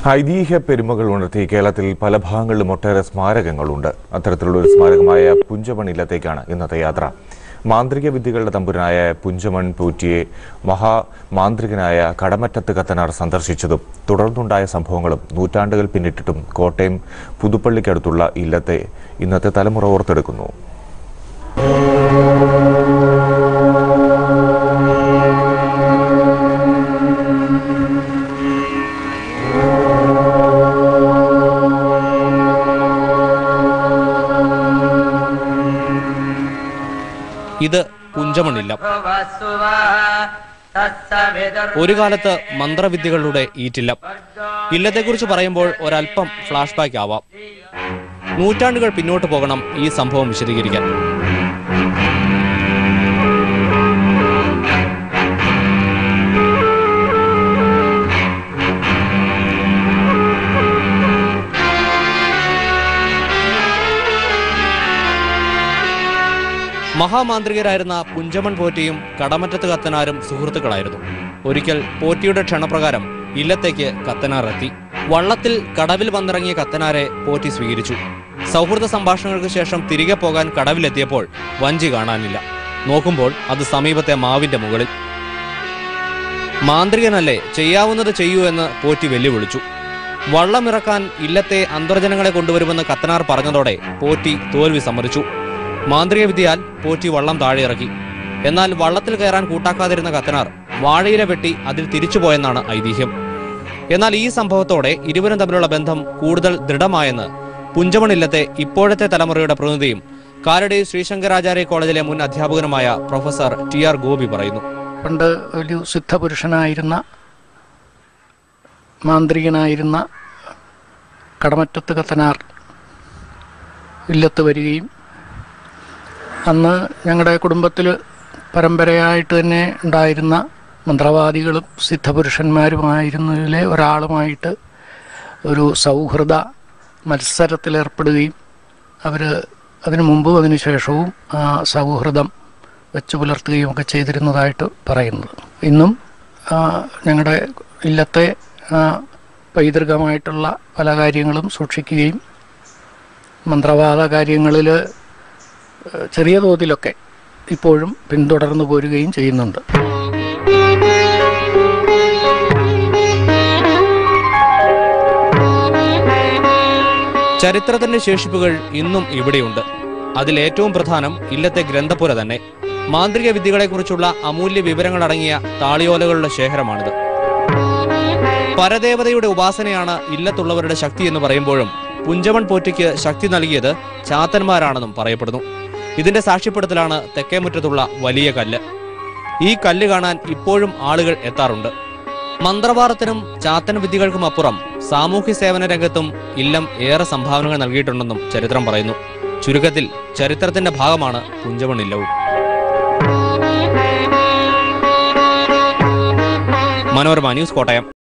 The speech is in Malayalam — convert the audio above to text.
ഐതിഹ്യ പെരുമകൾ ഉണർത്തി കേരളത്തിൽ പല ഭാഗങ്ങളിലും ഒട്ടേറെ സ്മാരകങ്ങളുണ്ട് അത്തരത്തിലുള്ള ഒരു സ്മാരകമായ പുഞ്ചമൺ ഇല്ലത്തേക്കാണ് ഇന്നത്തെ യാത്ര മാന്ത്രിക വിദ്യകളുടെ തമ്പുരനായ പുഞ്ചമൺ പൂറ്റിയെ മഹാമാന്ത്രികനായ കടമറ്റത്ത് കത്തനാർ സന്ദർശിച്ചതും തുടർന്നുണ്ടായ സംഭവങ്ങളും നൂറ്റാണ്ടുകൾ പിന്നിട്ടിട്ടും കോട്ടയം പുതുപ്പള്ളിക്കടുത്തുള്ള ഇല്ലത്തെ ഇന്നത്തെ തലമുറ ഓർത്തെടുക്കുന്നു ഇത് പുഞ്ചമണ്ണില്ല ഒരു കാലത്ത് മന്ത്രവിദ്യകളുടെ ഈറ്റില്ലം ഇല്ലത്തെക്കുറിച്ച് പറയുമ്പോൾ ഒരല്പം ഫ്ലാഷ് ബാക്ക് ആവാം നൂറ്റാണ്ടുകൾ പിന്നോട്ട് പോകണം ഈ സംഭവം വിശദീകരിക്കാൻ മഹാമാന്ത്രികരായിരുന്ന പുഞ്ചമൺ പോറ്റിയും കടമറ്റത്ത് കത്തനാരും സുഹൃത്തുക്കളായിരുന്നു ഒരിക്കൽ പോറ്റിയുടെ ക്ഷണപ്രകാരം ഇല്ലത്തേക്ക് കത്തനാർ എത്തി വള്ളത്തിൽ കടവിൽ വന്നിറങ്ങിയ കത്തനാരെ പോറ്റി സ്വീകരിച്ചു സൗഹൃദ സംഭാഷണങ്ങൾക്ക് ശേഷം തിരികെ പോകാൻ കടവിലെത്തിയപ്പോൾ വഞ്ചി കാണാനില്ല നോക്കുമ്പോൾ അത് സമീപത്തെ മാവിന്റെ മുകളിൽ മാന്ത്രികനല്ലേ ചെയ്യാവുന്നത് ചെയ്യൂ എന്ന് പോറ്റി വെല്ലുവിളിച്ചു വള്ളമിറക്കാൻ ഇല്ലത്തെ അന്തർജനങ്ങളെ കൊണ്ടുവരുമെന്ന് കത്തനാർ പറഞ്ഞതോടെ പോറ്റി തോൽവി സമ്മതിച്ചു മാന്ത്രിക വിദ്യയാൽ പോറ്റി വള്ളം താഴെ ഇറക്കി എന്നാൽ വള്ളത്തിൽ കയറാൻ കൂട്ടാക്കാതിരുന്ന കത്തനാർ വാഴയില വെട്ടി അതിൽ തിരിച്ചുപോയെന്നാണ് ഐതിഹ്യം എന്നാൽ ഈ സംഭവത്തോടെ ഇരുവരും തമ്മിലുള്ള ബന്ധം കൂടുതൽ ദൃഢമായെന്ന് പുഞ്ചമണില്ലത്തെ ഇപ്പോഴത്തെ തലമുറയുടെ പ്രതിനിധിയും കാലടി ശ്രീശങ്കരാചാര്യ കോളേജിലെ മുൻ അധ്യാപകനുമായ പ്രൊഫസർ ടി ആർ ഗോപി പറയുന്നു പണ്ട് ഒരു സിദ്ധപുരുഷനായിരുന്ന മാന്ത്രികനായിരുന്ന കടമറ്റത്ത് കത്തനാർ ഇല്ലത്ത് വരികയും അന്ന് ഞങ്ങളുടെ കുടുംബത്തിൽ പരമ്പരയായിട്ട് തന്നെ ഉണ്ടായിരുന്ന മന്ത്രവാദികളും സിദ്ധപുരുഷന്മാരുമായിരുന്നതിലെ ഒരാളുമായിട്ട് ഒരു സൗഹൃദ മത്സരത്തിലേർപ്പെടുകയും അവർ അതിനു മുമ്പും അതിനു ശേഷവും ആ സൗഹൃദം വെച്ച് പുലർത്തുകയും ഒക്കെ ചെയ്തിരുന്നതായിട്ട് പറയുന്നത് ഇന്നും ആ, ഞങ്ങളുടെ ഇല്ലത്തെ ആ, പൈതൃകമായിട്ടുള്ള പല കാര്യങ്ങളും സൂക്ഷിക്കുകയും മന്ത്രവാദ കാര്യങ്ങളിൽ ചെറിയ തോതിലൊക്കെ ഇപ്പോഴും പിന്തുടർന്നു പോരുകയും ചെയ്യുന്നുണ്ട് ചരിത്രത്തിന്റെ ശേഷിപ്പുകൾ ഇന്നും ഇവിടെയുണ്ട് അതിൽ ഏറ്റവും പ്രധാനം ഇല്ലത്തെ ഗ്രന്ഥപുര തന്നെ മാന്ത്രിക വിദ്യകളെക്കുറിച്ചുള്ള അമൂല്യ വിവരങ്ങൾ അടങ്ങിയ താളിയോലകളുടെ ശേഖരമാണിത് പരദേവതയുടെ ഉപാസനയാണ് ഇല്ലത്തുള്ളവരുടെ ശക്തി എന്ന് പറയുമ്പോഴും പുഞ്ചമൺ പോറ്റിക്ക് ശക്തി നൽകിയത് ചാത്തന്മാരാണെന്നും പറയപ്പെടുന്നു ഇതിന്റെ സാക്ഷ്യപ്പെടുത്തലാണ് തെക്കേമുറ്റത്തുള്ള വലിയ കല്ല് ഈ കല്ല് കാണാൻ ഇപ്പോഴും ആളുകൾ എത്താറുണ്ട് മന്ത്രവാദത്തിനും ചാത്തൻ വിദ്യകൾക്കും അപ്പുറം സാമൂഹ്യ സേവന രംഗത്തും ഇല്ലം ഏറെ സംഭാവനകൾ നൽകിയിട്ടുണ്ടെന്നും ചരിത്രം പറയുന്നു ചുരുക്കത്തിൽ ചരിത്രത്തിന്റെ ഭാഗമാണ് പുഞ്ചമൺ ഇല്ലവും മനോരമ ന്യൂസ് കോട്ടയം